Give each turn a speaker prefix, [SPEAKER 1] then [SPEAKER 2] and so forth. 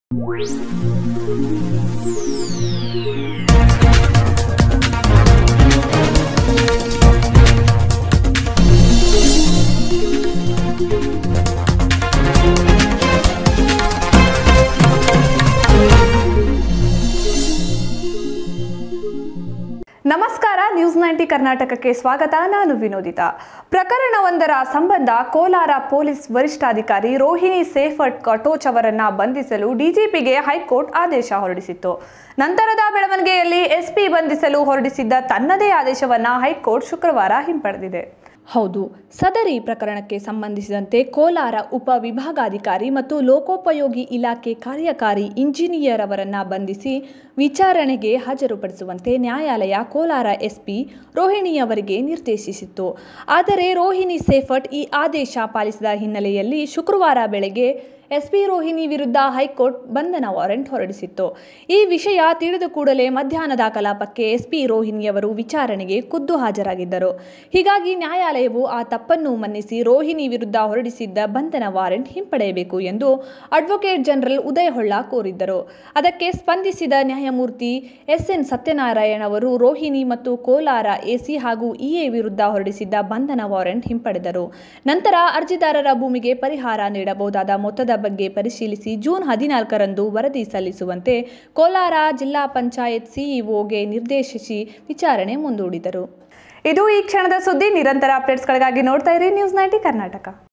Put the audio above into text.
[SPEAKER 1] ನಮಸ್ಕಾರ news ninety ಕರ್ನಾಟಕಕ್ಕೆ ಸ್ವಾಗತ ನಾನು ವಿನೋದಿತಾ ಪ್ರಕರಣವೊಂದರ ಸಂಬಂಧ ಕೋಲಾರ ಪೊಲೀಸ್ ವರಿಷ್ಠಾಧಿಕಾರಿ ರೋಹಿಣಿ ಸೇಫಟ್ ಕಟೋಚ್ ಅವರನ್ನ ಬಂಧಿಸಲು ಡಿಜಿಪಿಗೆ ಹೈಕೋರ್ಟ್ ಆದೇಶ ಹೊರಡಿಸಿತ್ತು ನಂತರದ ಬೆಳವಣಿಗೆಯಲ್ಲಿ ಎಸ್ಪಿ ಬಂಧಿಸಲು ಹೊರಡಿಸಿದ್ದ ತನ್ನದೇ ಆದೇಶವನ್ನ ಹೈಕೋರ್ಟ್ ಶುಕ್ರವಾರ ಹಿಂಪಡೆದಿದೆ ಹೌದು ಸದರಿ ಪ್ರಕರಣಕ್ಕೆ ಸಂಬಂಧಿಸಿದಂತೆ ಕೋಲಾರ ಉಪ ವಿಭಾಗಾಧಿಕಾರಿ ಮತ್ತು ಲೋಕೋಪಯೋಗಿ ಇಲಾಖೆ ಕಾರ್ಯಕಾರಿ ಇಂಜಿನಿಯರ್ ಅವರನ್ನ ಬಂಧಿಸಿ ವಿಚಾರಣೆಗೆ ಹಾಜರುಪಡಿಸುವಂತೆ ನ್ಯಾಯಾಲಯ ಕೋಲಾರ ಎಸ್ಪಿ ರೋಹಿಣಿಯವರಿಗೆ ನಿರ್ದೇಶಿಸಿತ್ತು ಆದರೆ ರೋಹಿಣಿ ಸೇಫಟ್ ಈ ಆದೇಶ ಪಾಲಿಸಿದ ಹಿನ್ನೆಲೆಯಲ್ಲಿ ಶುಕ್ರವಾರ ಬೆಳಗ್ಗೆ ಎಸ್ಪಿ ರೋಹಿಣಿ ವಿರುದ್ಧ ಹೈಕೋರ್ಟ್ ಬಂಧನ ವಾರೆಂಟ್ ಹೊರಡಿಸಿತ್ತು ಈ ವಿಷಯ ತಿಳಿದ ಕೂಡಲೇ ಮಧ್ಯಾಹ್ನದ ಕಲಾಪಕ್ಕೆ ಎಸ್ಪಿ ರೋಹಿಣಿಯವರು ವಿಚಾರಣೆಗೆ ಖುದ್ದು ಹಾಜರಾಗಿದ್ದರು ಹೀಗಾಗಿ ನ್ಯಾಯಾಲಯವು ಆ ತಪ್ಪನ್ನು ಮನ್ನಿಸಿ ರೋಹಿಣಿ ವಿರುದ್ಧ ಹೊರಡಿಸಿದ್ದ ಬಂಧನ ವಾರೆಂಟ್ ಹಿಂಪಡೆಯಬೇಕು ಎಂದು ಅಡ್ವೊಕೇಟ್ ಜನರಲ್ ಉದಯ ಹೊಳ್ಳ ಕೋರಿದ್ದರು ಅದಕ್ಕೆ ಸ್ಪಂದಿಸಿದ ನ್ಯಾಯಮೂರ್ತಿ ಎಸ್ ಎನ್ ಸತ್ಯನಾರಾಯಣ್ ಅವರು ರೋಹಿಣಿ ಮತ್ತು ಕೋಲಾರ ಎಸಿ ಹಾಗೂ ಇಎ ವಿರುದ್ಧ ಹೊರಡಿಸಿದ್ದ ಬಂಧನ ವಾರೆಂಟ್ ಹಿಂಪಡೆದರು ನಂತರ ಅರ್ಜಿದಾರರ ಭೂಮಿಗೆ ಪರಿಹಾರ ನೀಡಬಹುದಾದ ಮೊತ್ತದ ಬಗ್ಗೆ ಪರಿಶೀಲಿಸಿ ಜೂನ್ ಹದಿನಾಲ್ಕರಂದು ವರದಿ ಸಲ್ಲಿಸುವಂತೆ ಕೋಲಾರ ಜಿಲ್ಲಾ ಪಂಚಾಯತ್ ಸಿಇಒಗೆ ನಿರ್ದೇಶಿಸಿ ವಿಚಾರಣೆ ಮುಂದೂಡಿದರು ಇದು ಈ ಕ್ಷಣದ ಸುದ್ದಿ ನಿರಂತರ ಅಪ್ಡೇಟ್ಸ್ಗಳಿಗಾಗಿ ನೋಡ್ತಾ ಇರಿ ನ್ಯೂಸ್ ನೈಂಟಿ ಕರ್ನಾಟಕ